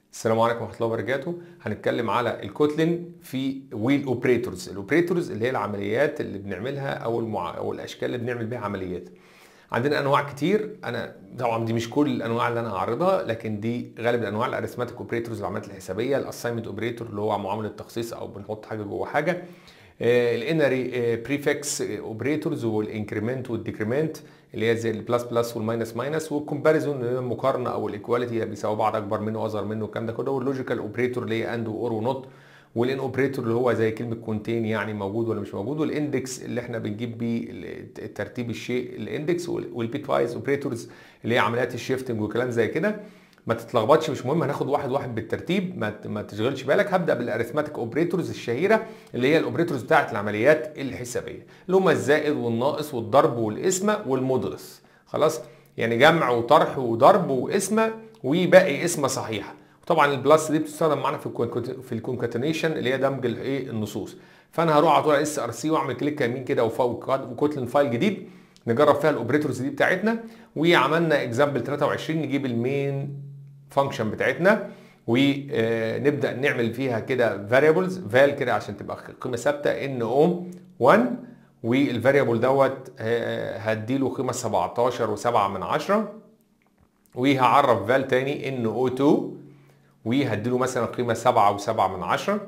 السلام عليكم ورحمه الله وبركاته هنتكلم على الكوتلين في ويل اوبريتورز الاوبريتورز اللي هي العمليات اللي بنعملها او المع... او الاشكال اللي بنعمل بيها عمليات عندنا انواع كتير انا طبعا دي مش كل الانواع اللي انا هعرضها لكن دي غالب الانواع الاريثماتيك اوبريتورز العمليات الحسابيه الاساينمنت اوبريتور اللي هو معامله تخصيص او بنحط حاجه جوه حاجه الانري بريفكس اوبريتورز والانكريمنت والديكريمنت اللي هي زي البلس بلس والماينس ماينس والكومباريزون المقارنه او الايكواليتي بيساوي بعض اكبر منه واصغر منه الكلام ده كله واللوجيكال اوبريتور اللي هي اند واور ونوت والان اوبريتور اللي هو زي كلمه كونتين يعني موجود ولا مش موجود والاندكس اللي احنا بنجيب بيه ترتيب الشيء الاندكس والبيت وايز اوبريتورز اللي هي عمليات الشيفتنج وكلام زي كده ما تتلخبطش مش مهم هناخد واحد واحد بالترتيب ما ما تشغلش بالك هبدا بالاريثماتيك اوبريتورز الشهيره اللي هي الاوبريتورز بتاعه العمليات الحسابيه اللي هم الزائد والناقص والضرب والقسمه والمودلس خلاص يعني جمع وطرح وضرب وقسمه وباقي قسمه صحيحه طبعا البلس دي بتستخدم معانا في في الكونكاتينيشن اللي هي دمج الايه النصوص فانا هروح على طول على اس ار سي واعمل كليك يمين كده وكوتلن فايل جديد نجرب فيها الاوبريتورز دي بتاعتنا وعملنا اكزامبل 23 نجيب المين فانكشن بتاعتنا ونبدا نعمل فيها كده فاريبلز فال كده عشان تبقى قيمه ثابته ان او 1 والفاريبل دوت هديله قيمه 17 و7 من 10 وهعرف فال تاني ان او 2 وهديله مثلا قيمه 7 و7 من 10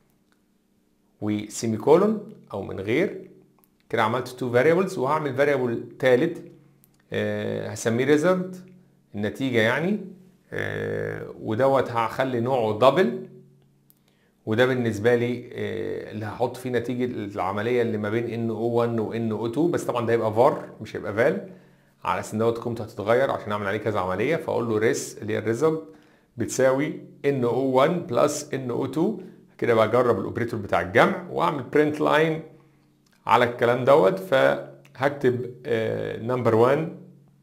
وسيمي كولون او من غير كده عملت تو فاريبلز وهعمل فاريبل ثالث هسميه ريزلت النتيجه يعني آه ودوت هخلي نوعه دبل وده بالنسبه لي آه اللي هحط فيه نتيجه العمليه اللي ما بين ان او 1 وان او 2 بس طبعا ده هيبقى فار مش هيبقى فال على اساس ان دوت قيمته هتتغير عشان اعمل عليه كذا عمليه فاقول له ريس اللي هي الريزلت بتساوي ان او 1 بلس ان او 2 كده بجرب الاوبريتور بتاع الجمع واعمل برنت لاين على الكلام دوت فهكتب نمبر 1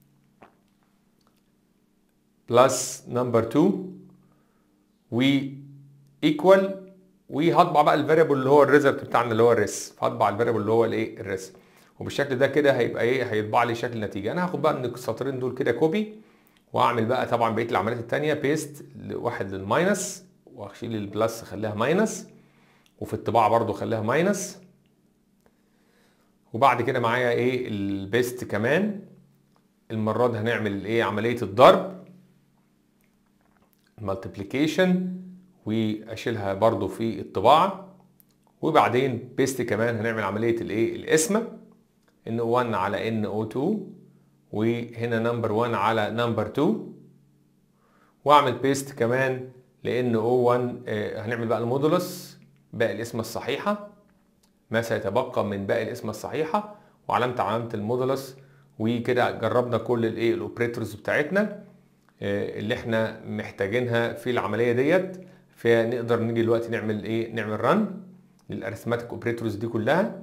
بلس نمبر 2 و ايكوال وهطبع بقى الفاريبل اللي هو الريزلت بتاعنا اللي هو الريس فهطبع الفاريبل اللي هو الايه الريس وبالشكل ده كده هيبقى ايه هيطبع لي شكل النتيجه انا هاخد بقى من السطرين دول كده كوبي واعمل بقى طبعا بقيه العمليات الثانيه بيست واحد للماينس واشيل البلس اخليها ماينس وفي الطباعه برده اخليها ماينس وبعد كده معايا ايه البيست كمان المره دي هنعمل ايه عمليه الضرب المالتيبليكيشن واشيلها برضو في الطباعه وبعدين بيست كمان هنعمل عمليه الايه القسمه ان 1 على ان او 2 وهنا نمبر 1 على نمبر 2 واعمل بيست كمان لان او 1 آه هنعمل بقى المودولس باقي القسمه الصحيحه ما سيتبقى من باقي القسمه الصحيحه وعلامه علامه المودولس وكده جربنا كل الايه الاوبريتورز بتاعتنا اللي احنا محتاجينها في العمليه ديت فنقدر نيجي دلوقتي نعمل ايه نعمل رن للاريثماتيك اوبريتورز دي كلها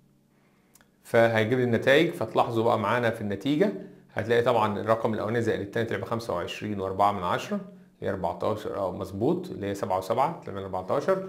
فهيجيب لي النتائج فتلاحظوا بقى معانا في النتيجه هتلاقي طبعا الرقم الاولاني زائد الثاني تبقى 25 و4 من 10 اللي هي 14 اه مظبوط اللي هي 7 و7 تبقى 14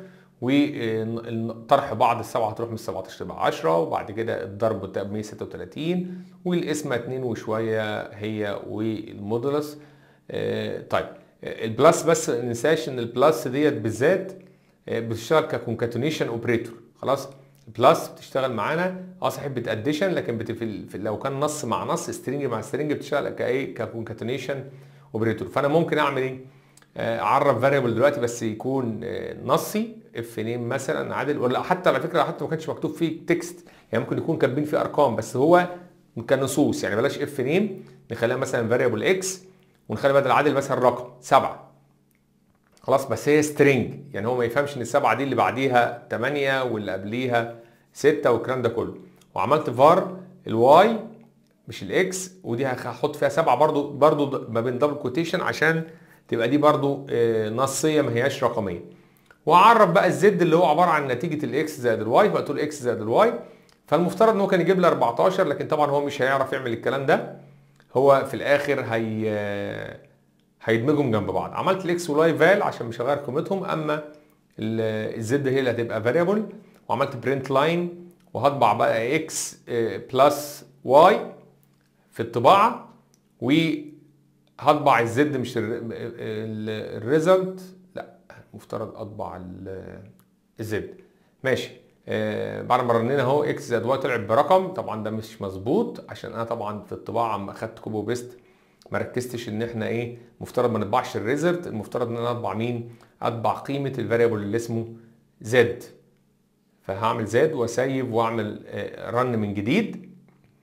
وطرح بعض السبعه هتروح من 17 تبقى 10 وبعد كده الضرب تبقى 136 والقسمه 2 وشويه هي والمودولس آه طيب البلس بس ما ننساش ان البلس ديت بالذات آه بتشتغل ككونكاتونيشن اوبريتور خلاص البلس بتشتغل معانا اه صحيح بتاديشن لكن بتفل لو كان نص مع نص سترينج مع سترينج بتشتغل كايه ككونكاتونيشن اوبريتور فانا ممكن اعمل ايه اعرف فاريبل دلوقتي بس يكون نصي اف نيم مثلا عادل ولا حتى على فكره حتى ما كانش مكتوب فيه تكست يعني ممكن يكون كاتبين فيه ارقام بس هو كنصوص يعني بلاش اف نيم نخليها مثلا فاريبل اكس ونخلي بدل عادل مثلا رقم سبعه خلاص بس هي سترينج يعني هو ما يفهمش ان السبعه دي اللي بعديها 8 واللي قبليها 6 والكلام ده كله وعملت فار الواي مش الاكس ودي هحط فيها سبعه برضو برضو ما بين دبل كوتيشن عشان تبقى دي برضو نصيه ما هياش رقميه واعرف بقى الزد اللي هو عباره عن نتيجه الاكس زائد الواي فقلت له اكس زائد الواي فالمفترض ان هو كان يجيب لي 14 لكن طبعا هو مش هيعرف يعمل الكلام ده هو في الاخر هي هيدمجهم جنب بعض عملت الاكس والواي فال عشان مش هغير قيمتهم اما الزد هي اللي هتبقى فاريبل وعملت برنت لاين وهطبع بقى اكس بلس واي في الطباعه و هطبع الزد مش الريزلت لا مفترض اطبع الزد ماشي آه بعد ما رنينا اهو اكس زائد واي طلع برقم طبعا ده مش مظبوط عشان انا طبعا في الطباعه اما اخدت كوبي وبيست ما ركزتش ان احنا ايه مفترض ما نطبعش الريزلت المفترض ان انا اطبع مين اطبع قيمه الفاريبل اللي اسمه زد فهعمل زد واسيف واعمل رن من جديد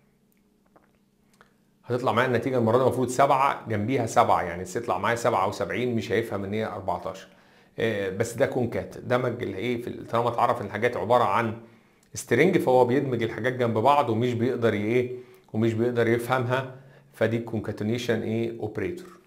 هتطلع معايا النتيجه المره دي المفروض 7 جنبيها 7 يعني تطلع معايا 77 مش هيفهم ان هي 14 بس ده كونكات دمج الايه في طالما اتعرف ان الحاجات عباره عن سترينج فهو بيدمج الحاجات جنب بعض ومش بيقدر ايه ومش بيقدر يفهمها فدي كونكاتونيشن ايه اوبريتور